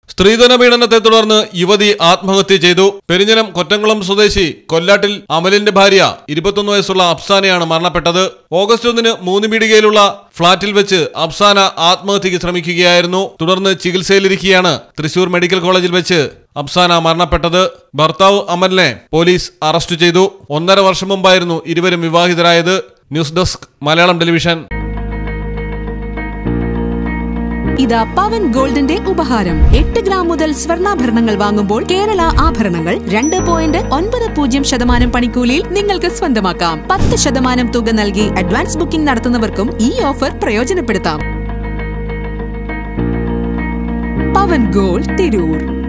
സ്ത്രീധന പീഡനത്തെ തുടർന്ന് യുവതി ആത്മഹത്യ ചെയ്തു പെരിഞ്ഞനം കൊറ്റംകുളം സ്വദേശി കൊല്ലാട്ടിൽ അമലിന്റെ ഭാര്യ ഇരുപത്തൊന്ന് വയസ്സുള്ള അഫ്സാനയാണ് മരണപ്പെട്ടത് ഓഗസ്റ്റ് ഒന്നിന് മൂന്ന് പീടികയിലുള്ള ഫ്ളാറ്റിൽ വെച്ച് അഫ്സാന ആത്മഹത്യക്ക് ശ്രമിക്കുകയായിരുന്നു തുടർന്ന് ചികിത്സയിലിരിക്കെയാണ് തൃശൂർ മെഡിക്കൽ കോളേജിൽ വെച്ച് അഫ്സാന മരണപ്പെട്ടത് ഭർത്താവ് അമലിനെ പോലീസ് അറസ്റ്റ് ചെയ്തു ഒന്നര വർഷം മുമ്പായിരുന്നു ഇരുവരും വിവാഹിതരായത് ന്യൂസ് ഡെസ്ക് മലയാളം ടെലിവിഷൻ ഇതാ പവൻ ഗോൾഡിന്റെ ഉപഹാരം എട്ട് ഗ്രാം മുതൽ സ്വർണ്ണാഭരണങ്ങൾ വാങ്ങുമ്പോൾ കേരള ആഭരണങ്ങൾ രണ്ട് പോയിന്റ് ഒൻപത് പൂജ്യം ശതമാനം പണിക്കൂലിയിൽ നിങ്ങൾക്ക് സ്വന്തമാക്കാം പത്ത് ശതമാനം തുക നൽകി അഡ്വാൻസ് ബുക്കിംഗ് നടത്തുന്നവർക്കും ഈ ഓഫർ പ്രയോജനപ്പെടുത്താം പവൻ ഗോൾഡ് തിരൂർ